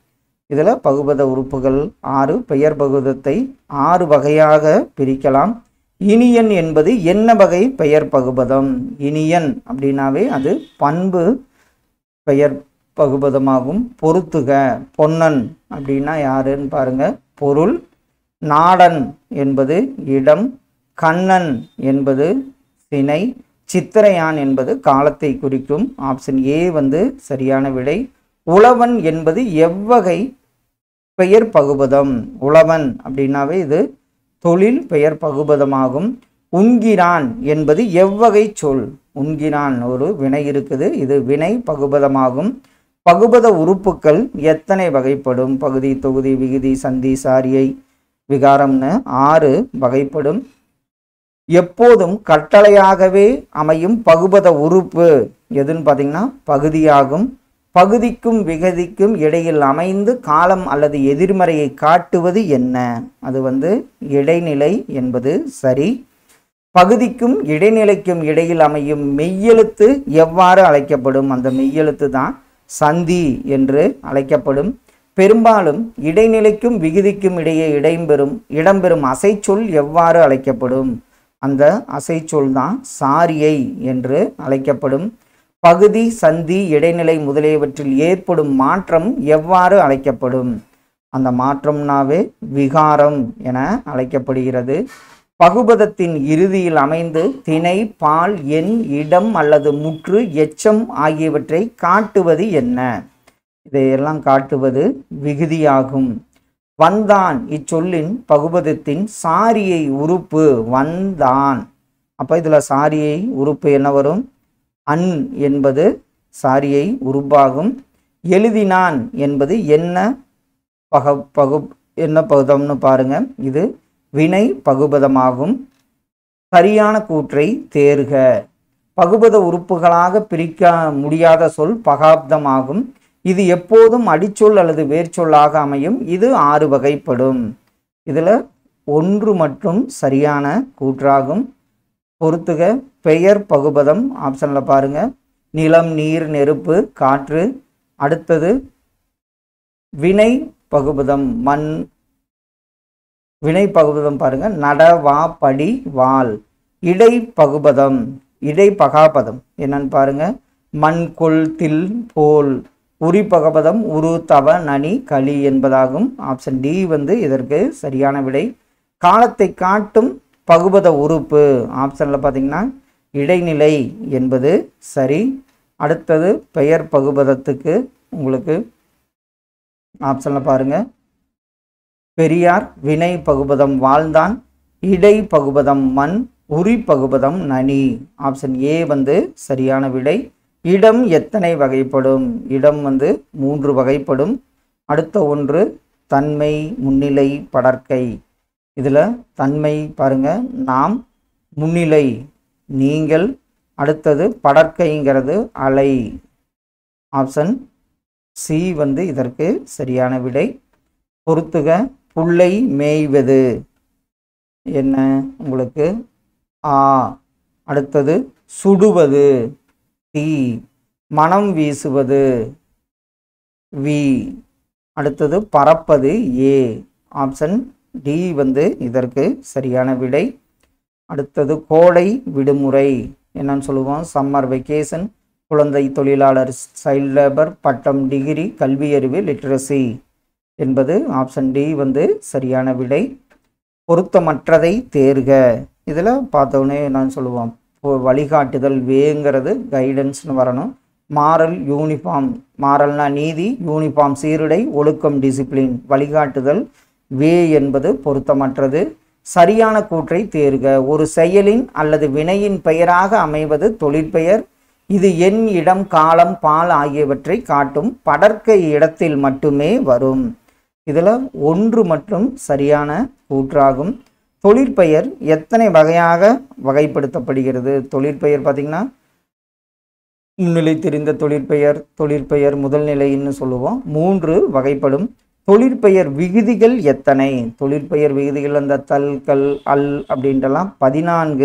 இதில் பகுபத உறுப்புகள் ஆறு பெயர் பகுபதத்தை ஆறு வகையாக பிரிக்கலாம் இனியன் என்பது என்ன வகை பெயர் பகுபதம் இனியன் அப்படின்னாவே அது பண்பு பெயர் பகுபதமாகும் பொருத்துக பொன்னன் அப்படின்னா யாருன்னு பாருங்க பொருள் நாடன் என்பது இடம் கண்ணன் என்பது சினை சித்திரையான் என்பது காலத்தை குறிக்கும் ஆப்ஷன் ஏ வந்து சரியான விடை உழவன் என்பது எவ்வகை பெயர் பகுபதம் உழவன் அப்படின்னாவே இது தொழில் பெயர் பகுபதமாகும் உண்கிறான் என்பது எவ்வகை சொல் உண்கிறான் ஒரு வினை இருக்குது இது வினை பகுபதமாகும் பகுபத உறுப்புக்கள் எத்தனை வகைப்படும் பகுதி தொகுதி விகுதி சந்தி சாரியை விகாரம்னு ஆறு வகைப்படும் எப்போதும் கட்டளையாகவே அமையும் பகுபத உறுப்பு எதுன்னு பார்த்தீங்கன்னா பகுதியாகும் பகுதிக்கும் விகதிக்கும் இடையில் அமைந்து காலம் அல்லது எதிர்மறையை காட்டுவது என்ன அது வந்து இடைநிலை என்பது சரி பகுதிக்கும் இடைநிலைக்கும் இடையில் அமையும் மெய்யெழுத்து எவ்வாறு அழைக்கப்படும் அந்த மெய்யெழுத்து தான் சந்தி என்று அழைக்கப்படும் பெரும்பாலும் இடைநிலைக்கும் விகுதிக்கும் இடையே இடம்பெறும் இடம்பெறும் அசைச்சொல் எவ்வாறு அழைக்கப்படும் அந்த அசைச்சொல் தான் சாரியை என்று அழைக்கப்படும் பகுதி சந்தி இடைநிலை முதலியவற்றில் ஏற்படும் மாற்றம் எவ்வாறு அழைக்கப்படும் அந்த மாற்றம்னாவே விகாரம் என அழைக்கப்படுகிறது பகுபதத்தின் இறுதியில் அமைந்து திணை பால் எண் இடம் அல்லது முற்று எச்சம் ஆகியவற்றை காட்டுவது என்ன இதையெல்லாம் காட்டுவது விகுதியாகும் வந்தான் இச்சொல்லின் பகுபதத்தின் சாரியை உறுப்பு வந்தான் அப்போ இதில் சாரியை உறுப்பு என்ன வரும் அன் என்பது சாரியை உருவாகும் எழுதினான் என்பது என்ன பக பகு என்ன பகுதம்னு பாருங்க இது வினை பகுபதமாகும் சரியான கூற்றை தேர்க பகுபத உறுப்புகளாக பிரிக்க முடியாத சொல் பகாப்தமாகும் இது எப்போதும் அடிச்சொல் அல்லது வேர்ச்சொல்லாக அமையும் இது ஆறு வகைப்படும் இதில் ஒன்று மற்றும் சரியான கூற்றாகும் பொறுத்துக பெயர் பகுபதம் ஆப்ஷனில் பாருங்க நிலம் நீர் நெருப்பு காற்று அடுத்தது வினை பகுபதம் மண் வினை பகுபதம் பாருங்க நட வா படி வால் இடை பகுபதம் இடை பகாபதம் என்னன்னு பாருங்க மண் கொள் தில் போல் உரி பகபதம் உரு தவ நனி களி என்பதாகும் ஆப்ஷன் டி வந்து இதற்கு சரியான விடை காலத்தை காட்டும் பகுபத உறுப்பு ஆப்ஷனில் பார்த்தீங்கன்னா இடைநிலை என்பது சரி அடுத்தது பெயர் பகுபதத்துக்கு உங்களுக்கு ஆப்ஷனில் பாருங்க பெரியார் வினை பகுபதம் வாழ்ந்தான் இடை பகுபதம் மண் உரி பகுபதம் நனி ஆப்ஷன் ஏ வந்து சரியான விடை இடம் எத்தனை வகைப்படும் இடம் வந்து மூன்று வகைப்படும் அடுத்த ஒன்று தன்மை முன்னிலை படற்கை இதில் தன்மை பாருங்க நாம் முன்னிலை நீங்கள் அடுத்தது படற்கைங்கிறது அலை ஆப்ஷன் சி வந்து இதற்கு சரியான விடை பொறுத்துக புல்லை மேய்வது என்ன உங்களுக்கு ஆ அடுத்தது சுடுவது தீ மனம் வீசுவது வி அடுத்தது பறப்பது ஏ ஆப்ஷன் டி வந்து இதற்கு சரியான விடை அடுத்தது கோடை விடுமுறை என்னன்னு சொல்லுவோம் சம்மர் வெக்கேஷன் குழந்தை தொழிலாளர் சைல்ட் லேபர் பட்டம் டிகிரி கல்வியறிவு லிட்ரஸி என்பது ஆப்ஷன் டி வந்து சரியான விடை பொருத்தமற்றதை தேர்க இதில் பார்த்தோன்னே நான் சொல்லுவோம் இப்போ வழிகாட்டுதல் வேங்கிறது கைடன்ஸ்னு வரணும் மாறல் யூனிஃபார்ம் மாறல்னா நீதி யூனிஃபார்ம் சீருடை ஒழுக்கம் டிசிப்ளின் வழிகாட்டுதல் வே என்பது பொருத்தமற்றது சரியான கூற்றை தேர்க ஒரு செயலின் அல்லது வினையின் பெயராக அமைவது தொழிற்பெயர் இது எண் இடம் காலம் பால் ஆகியவற்றை காட்டும் படர்க்கை இடத்தில் மட்டுமே வரும் இதில் ஒன்று மற்றும் சரியான கூற்றாகும் தொழிற்பெயர் எத்தனை வகையாக வகைப்படுத்தப்படுகிறது தொழிற்பெயர் பார்த்திங்கன்னா முன்னிலை தெரிந்த தொழிற்பெயர் தொழிற்பெயர் முதல் நிலைன்னு சொல்லுவோம் மூன்று வகைப்படும் தொழிற்பெயர் விகுதிகள் எத்தனை தொழிற்பெயர் விகுதிகள் அந்த தல் கல் அல் அப்படின்றலாம் பதினான்கு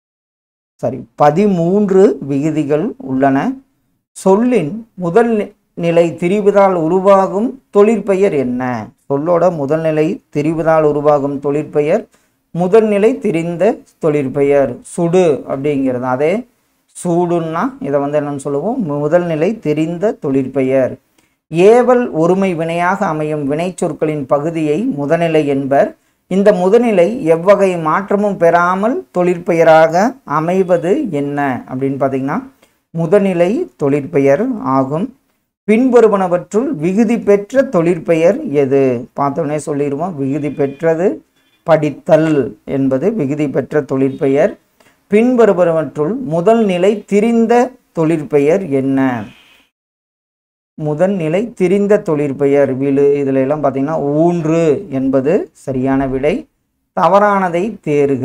சாரி பதிமூன்று விகுதிகள் உள்ளன சொல்லின் முதல் நி- நிலை திரிவதால் உருவாகும் தொழிற்பெயர் என்ன சொல்லோட முதல் நிலை திரிவதால் உருவாகும் தொழிற்பெயர் முதல்நிலை திரிந்த தொழிற்பெயர் சுடு அப்படிங்கிறது அதே சூடுன்னா இதை வந்து என்னன்னு சொல்லுவோம் முதல் நிலை தெரிந்த தொழிற்பெயர் ஏவல் ஒருமை வினையாக அமையும் வினைச்சொற்களின் பகுதியை முதநிலை என்பர் இந்த முதநிலை எவ்வகை மாற்றமும் பெறாமல் தொழிற்பெயராக அமைவது என்ன அப்படின்னு பார்த்தீங்கன்னா முதநிலை தொழிற்பெயர் ஆகும் பின்வருவனவற்றுள் விகுதி பெற்ற தொழிற்பெயர் எது பார்த்தோன்னே சொல்லிடுவோம் விகுதி பெற்றது படித்தல் என்பது விகுதி பெற்ற தொழிற்பெயர் பின்வருவனவற்றுள் முதல் நிலை திரிந்த தொழிற்பெயர் என்ன முதல் நிலை திரிந்த தொழிற்பெயர் விழு இதில் எல்லாம் பார்த்தீங்கன்னா ஊன்று என்பது சரியான விடை தவறானதை தேர்க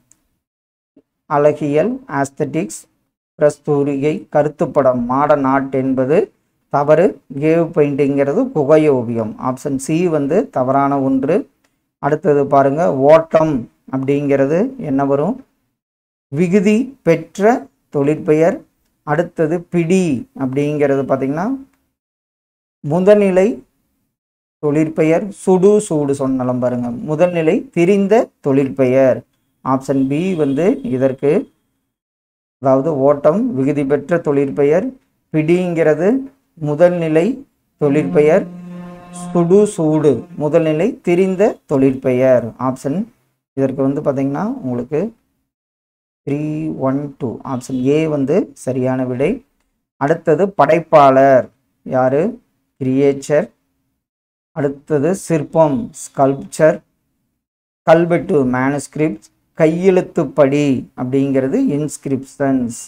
அழகியல் ஆஸ்தட்டிக்ஸ் பிரஸ்தூரிகை கருத்துப்படம் மாடர்ன் ஆர்ட் என்பது தவறு கேவ் பெயிண்டிங்கிறது குகையோவியம் ஆப்ஷன் சி வந்து தவறான ஒன்று அடுத்தது பாருங்க ஓட்டம் அப்படிங்கிறது என்ன வரும் விகுதி பெற்ற தொழிற்பெயர் அடுத்தது பிடி அப்படிங்கிறது பார்த்திங்கன்னா முதல்நிலை தொழிற்பெயர் சுடு சூடு சொன்னலாம் பாருங்க முதல்நிலை திரிந்த தொழிற்பெயர் ஆப்ஷன் பி வந்து இதற்கு அதாவது ஓட்டம் விகுதி பெற்ற தொழிற்பெயர் பிடிங்கிறது முதல்நிலை தொழிற்பெயர் சுடு சூடு முதல்நிலை திரிந்த தொழிற்பெயர் ஆப்ஷன் இதற்கு வந்து பார்த்தீங்கன்னா உங்களுக்கு three one two option A வந்து சரியான விடை அடுத்தது படைப்பாளர் யாரு கிரியேச்சர் அடுத்தது சிற்பம் ஸ்கல்ப்சர் கல்வெட்டு மேனுஸ்கிரிப்ட் கையெழுத்துப்படி அப்படிங்கிறது இன்ஸ்கிரிப்ஷன்ஸ்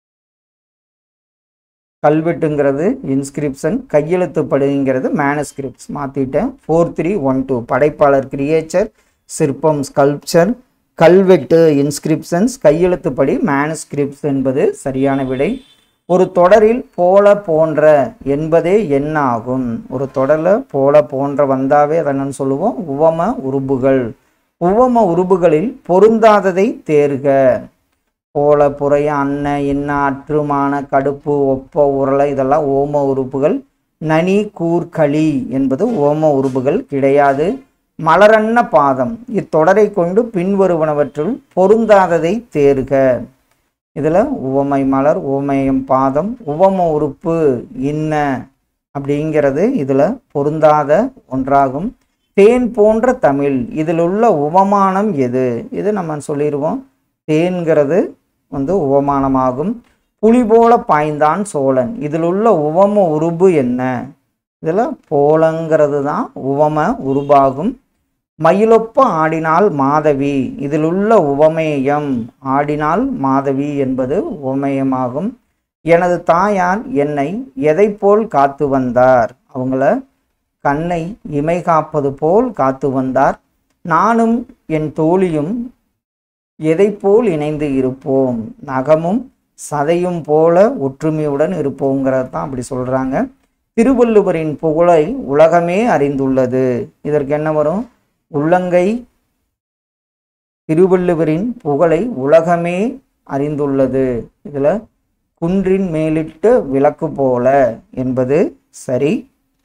கல்வெட்டுங்கிறது இன்ஸ்கிரிப்ஷன் கையெழுத்துப்படுங்கிறது மேனுஸ்கிரிப்ட்ஸ் மாற்றிட்டேன் ஃபோர் த்ரீ ஒன் டூ படைப்பாளர் கிரியேச்சர் சிற்பம் ஸ்கல்ப்சர் கல்வெட்டு இன்ஸ்கிரிப்ஷன்ஸ் கையெழுத்துப்படி மேனுஸ்கிரிப்ட்ஸ் என்பது சரியான விடை ஒரு தொடரில் போல போன்ற என்பதே என்ன ஆகும் ஒரு தொடரில் போல போன்ற வந்தாவே அதை என்னன்னு சொல்லுவோம் உவம உருபுகள் உவம உருபுகளில் பொருந்தாததை தேர்க போல புறைய அன்ன இன்ன அற்றுமான கடுப்பு ஒப்ப உரளை இதெல்லாம் ஓம உறுப்புகள் நனி கூர்களி என்பது ஓம உறுப்புகள் கிடையாது மலரன்ன பாதம் இத்தொடரை கொண்டு பின்வருவனவற்றுள் பொருந்தாததை தேர்க இதில் உவமை மலர் உவமயம் பாதம் உவம உறுப்பு இன்ன அப்படிங்கிறது இதில் பொருந்தாத ஒன்றாகும் தேன் போன்ற தமிழ் இதில் உள்ள உவமானம் எது இது நம்ம சொல்லிடுவோம் தேன்கிறது வந்து உவமானமாகும் புலி போல பாய்ந்தான் சோழன் இதில் உள்ள உவம உருபு என்ன இதில் போலங்கிறது தான் உவம உருபாகும் மயிலொப்ப ஆடினால் மாதவி இதில் உள்ள உவமேயம் ஆடினால் மாதவி என்பது உவமேயமாகும் எனது தாயார் என்னை எதை போல் காத்து வந்தார் அவங்கள கண்ணை இமை காப்பது போல் காத்து வந்தார் நானும் என் தோழியும் எதை போல் இணைந்து இருப்போம் நகமும் சதையும் போல ஒற்றுமையுடன் இருப்போங்கிறது தான் அப்படி சொல்கிறாங்க திருவள்ளுவரின் புகழை உலகமே அறிந்துள்ளது இதற்கு என்ன வரும் உள்ளங்கை திருவள்ளுவரின் புகழை உலகமே அறிந்துள்ளது இதில் குன்றின் மேலிட்ட விளக்கு போல என்பது சரி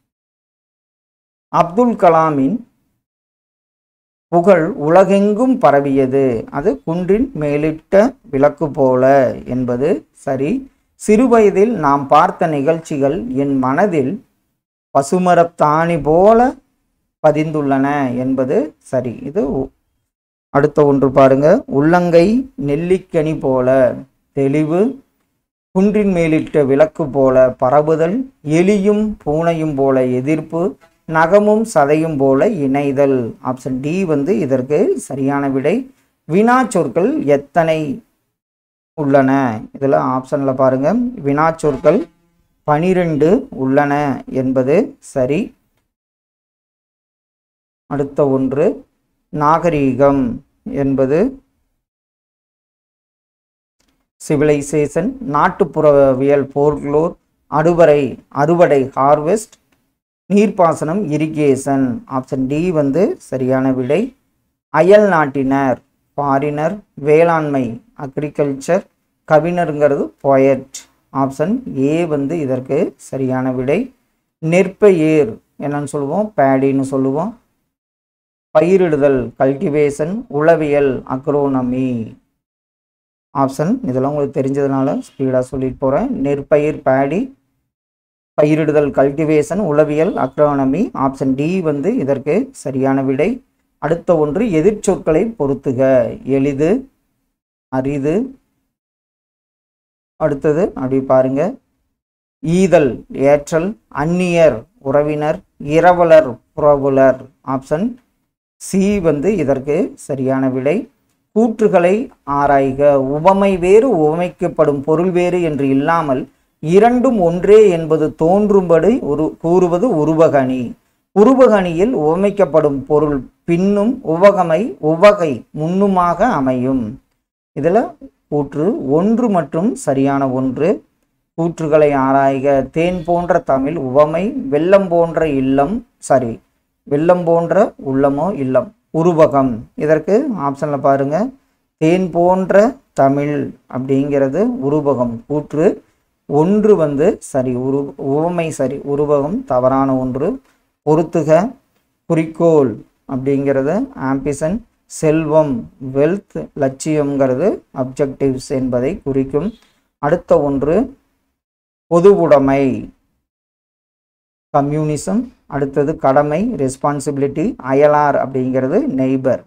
அப்துல் கலாமின் புகழ் உலகெங்கும் பரவியது அது குன்றின் மேலிட்ட விளக்கு போல என்பது சரி சிறுவயதில் நாம் பார்த்த நிகழ்ச்சிகள் என் மனதில் பசுமரத்தாணி போல பதிந்துள்ளன என்பது சரி இது உ- அடுத்த ஒன்று பாருங்க உள்ளங்கை நெல்லிக்கனி போல தெளிவு குன்றின் மேலிட்ட விளக்கு போல பரவுதல் எலியும் பூனையும் போல எதிர்ப்பு நகமும் சதையும் போல இணைதல் ஆப்ஷன் டி வந்து இதற்கு சரியான விடை வினா சொற்கள் எத்தனை உள்ளன இதில் ஆப்ஷனில் பாருங்க வினா சொற்கள் பனிரெண்டு உள்ளன என்பது சரி அடுத்த ஒன்று நாகரீகம் என்பது சிவிலைசேஷன் நாட்டுப்புறவியல் போர்க்ளோர் அடுவரை அறுவடை ஹார்வெஸ்ட் நீர்ப்பாசனம் இரிகேஷன் ஆப்ஷன் டி வந்து சரியான விடை அயல் நாட்டினர் ஃபாரினர் வேளாண்மை அக்ரிகல்ச்சர் கவிஞருங்கிறது பொயட் ஆப்ஷன் ஏ வந்து இதற்கு சரியான விடை நெற்பயிர் என்னன்னு சொல்லுவோம் பேடின்னு சொல்லுவோம் பயிரிடுதல் கல்டிவேஷன் உளவியல் அக்ரோனமி ஆப்ஷன் இதெல்லாம் உங்களுக்கு தெரிஞ்சதுனால ஸ்பீடாக சொல்லிட்டு போகிறேன் நெற்பயிர் பேடி பயிரிடுதல் கல்டிவேஷன் உளவியல் அக்ரோனமி ஆப்ஷன் டி வந்து இதற்கு சரியான விடை அடுத்த ஒன்று எதிர்ச்சொற்களை பொருத்துக எளிது அரிது அடுத்தது அப்படி பாருங்க ஈதல் ஏற்றல் அந்நியர் உறவினர் இரவலர் புறவுலர் ஆப்ஷன் சி வந்து இதற்கு சரியான விடை கூற்றுகளை ஆராய்க உவமை வேறு உவமைக்கப்படும் பொருள் வேறு என்று இல்லாமல் இரண்டும் ஒன்றே என்பது தோன்றும்படி ஒரு கூறுவது உருவகணி உருவகணியில் உவமைக்கப்படும் பொருள் பின்னும் உவகமை உவகை முன்னுமாக அமையும் இதில் கூற்று ஒன்று மற்றும் சரியான ஒன்று கூற்றுகளை ஆராய்க தேன் போன்ற தமிழ் உவமை வெள்ளம் போன்ற இல்லம் சாரி வெள்ளம் போன்ற உள்ளமோ இல்லம் உருவகம் இதற்கு ஆப்ஷனில் பாருங்க தேன் போன்ற தமிழ் அப்படிங்கிறது உருவகம் கூற்று ஒன்று வந்து சரி உரு உவமை சரி உருவகம் தவறான ஒன்று பொருத்துக குறிக்கோள் அப்படிங்கிறது ஆம்பிசன் செல்வம் வெல்த் லட்சியம்ங்கிறது அப்ஜெக்டிவ்ஸ் என்பதை குறிக்கும் அடுத்த ஒன்று பொதுவுடைமை கம்யூனிசம் அடுத்தது கடமை ரெஸ்பான்சிபிலிட்டி அயலார் அப்படிங்கிறது நெய்பர்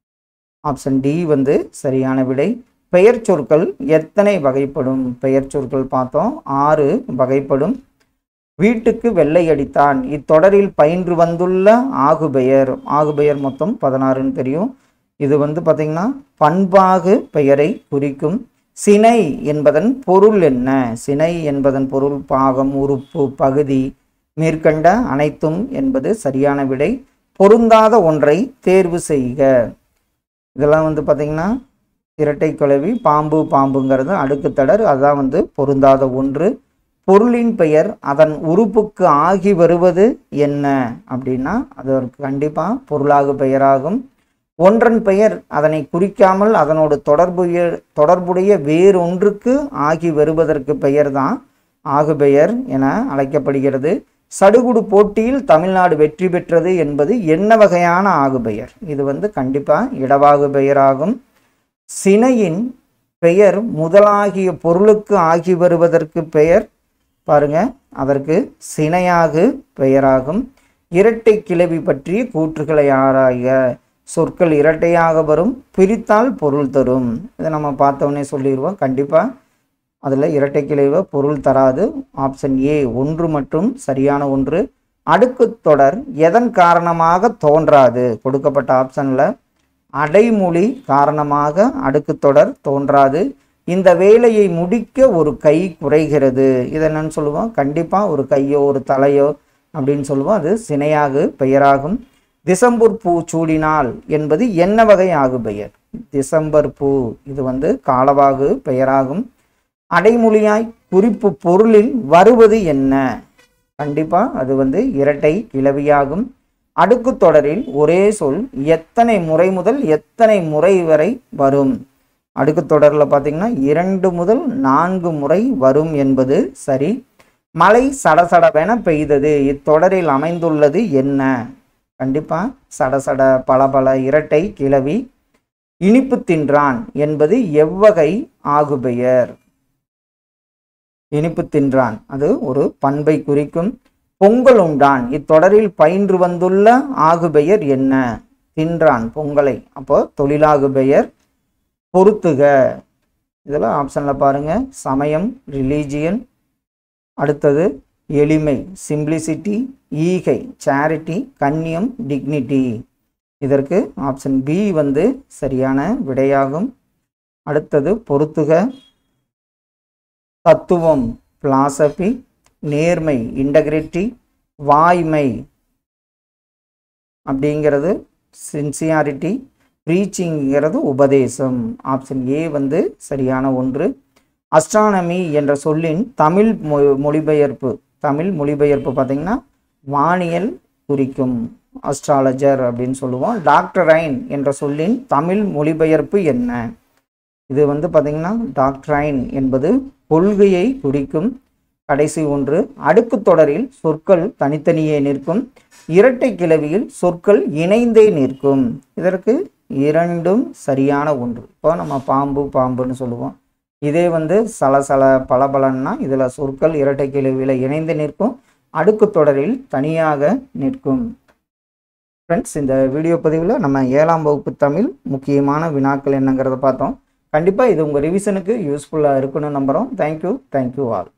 ஆப்ஷன் டி வந்து சரியான விடை பெயர் சொற்கள் எத்தனை வகைப்படும் பெயர் சொற்கள் பார்த்தோம் ஆறு வகைப்படும் வீட்டுக்கு வெள்ளை அடித்தான் இத்தொடரில் பயின்று வந்துள்ள ஆகுபெயர் ஆகுபெயர் மொத்தம் பதினாறுன்னு தெரியும் இது வந்து பார்த்திங்கன்னா பண்பாகு பெயரை குறிக்கும் சினை என்பதன் பொருள் என்ன சினை என்பதன் பொருள் பாகம் உறுப்பு பகுதி மேற்கண்ட அனைத்தும் என்பது சரியான விடை பொருந்தாத ஒன்றை தேர்வு செய்க இதெல்லாம் வந்து பார்த்திங்கன்னா இரட்டை குழவி பாம்பு பாம்புங்கிறது அடுக்கு தொடர் அதான் வந்து பொருந்தாத ஒன்று பொருளின் பெயர் அதன் உறுப்புக்கு ஆகி வருவது என்ன அப்படின்னா அது ஒரு கண்டிப்பாக பொருளாகு பெயராகும் ஒன்றன் பெயர் அதனை குறிக்காமல் அதனோடு தொடர்புடைய தொடர்புடைய வேறொன்றுக்கு ஆகி வருவதற்கு பெயர்தான் ஆகுபெயர் என அழைக்கப்படுகிறது சடுகுடு போட்டியில் தமிழ்நாடு வெற்றி பெற்றது என்பது என்ன வகையான ஆகுபெயர் இது வந்து கண்டிப்பாக இடவாகு பெயராகும் சினையின் பெயர் முதலாகிய பொருளுக்கு ஆகி வருவதற்கு பெயர் பாருங்க அதற்கு சினையாகு பெயராகும் இரட்டை கிளவி பற்றிய கூற்றுகளை ஆராய சொற்கள் இரட்டையாக வரும் பிரித்தால் பொருள் தரும் இதை நம்ம பார்த்தோன்னே சொல்லிடுவோம் கண்டிப்பாக அதில் இரட்டை கிளைவ பொருள் தராது ஆப்ஷன் ஏ ஒன்று மற்றும் சரியான ஒன்று அடுக்கு தொடர் எதன் காரணமாக தோன்றாது கொடுக்கப்பட்ட ஆப்ஷனில் அடைமொழி காரணமாக அடுக்கு தொடர் தோன்றாது இந்த வேலையை முடிக்க ஒரு கை குறைகிறது இதை என்னன்னு சொல்லுவோம் கண்டிப்பாக ஒரு கையோ ஒரு தலையோ அப்படின்னு சொல்லுவோம் அது சினையாகு பெயராகும் திசம்பர் பூ சூடினால் என்பது என்ன வகை ஆகு பெயர் திசம்பர் பூ இது வந்து காலவாகு பெயராகும் அடைமொழியாய் குறிப்பு பொருளில் வருவது என்ன கண்டிப்பா அது வந்து இரட்டை கிளவியாகும் அடுக்கு தொடரில் ஒரே சொல் எத்தனை முறை முதல் எத்தனை முறை வரை வரும் அடுக்கு தொடரில் பார்த்தீங்கன்னா இரண்டு முதல் நான்கு முறை வரும் என்பது சரி மழை சடசடவென பெய்தது இத்தொடரில் அமைந்துள்ளது என்ன கண்டிப்பா சடசட பலபல இரட்டை கிளவி இனிப்பு தின்றான் என்பது எவ்வகை ஆகுபெயர் இனிப்பு தின்றான் அது ஒரு பண்பை குறிக்கும் பொங்கல் உண்டான் இத்தொடரில் பயின்று வந்துள்ள ஆகுபெயர் என்ன தின்றான் பொங்கலை அப்போ தொழிலாகு பெயர் பொருத்துக இதெல்லாம் ஆப்ஷனில் பாருங்க சமயம் ரிலீஜியன் அடுத்தது எளிமை சிம்பிளிசிட்டி ஈகை சேரிட்டி கண்ணியம் டிக்னிட்டி இதற்கு ஆப்ஷன் பி வந்து சரியான விடையாகும் அடுத்தது பொருத்துக தத்துவம் பிலாசபி நேர்மை இன்டகிரிட்டி வாய்மை அப்படிங்கிறது சின்சியாரிட்டி ப்ரீச்சிங்கிறது உபதேசம் ஆப்ஷன் ஏ வந்து சரியான ஒன்று அஸ்ட்ரானமி என்ற சொல்லின் தமிழ் மொ மொழிபெயர்ப்பு தமிழ் மொழிபெயர்ப்பு பார்த்திங்கன்னா வானியல் குறிக்கும் அஸ்ட்ராலஜர் அப்படின்னு சொல்லுவோம் டாக்டரைன் என்ற சொல்லின் தமிழ் மொழிபெயர்ப்பு என்ன இது வந்து பார்த்திங்கன்னா டாக்டரைன் என்பது கொள்கையை குறிக்கும் கடைசி ஒன்று அடுக்கு தொடரில் சொற்கள் தனித்தனியே நிற்கும் இரட்டை கிளவியில் சொற்கள் இணைந்தே நிற்கும் இதற்கு இரண்டும் சரியான ஒன்று இப்போ நம்ம பாம்பு பாம்புன்னு சொல்லுவோம் இதே வந்து சலசல பலபலன்னா இதில் சொற்கள் இரட்டை கிளவியில் இணைந்து நிற்கும் அடுக்கு தொடரில் தனியாக நிற்கும் ஃப்ரெண்ட்ஸ் இந்த வீடியோ பதிவில் நம்ம ஏழாம் வகுப்பு தமிழ் முக்கியமான வினாக்கள் என்னங்கிறத பார்த்தோம் கண்டிப்பாக இது உங்கள் ரிவிஷனுக்கு யூஸ்ஃபுல்லாக இருக்குன்னு நம்புகிறோம் தேங்க்யூ தேங்க்யூ ஆல்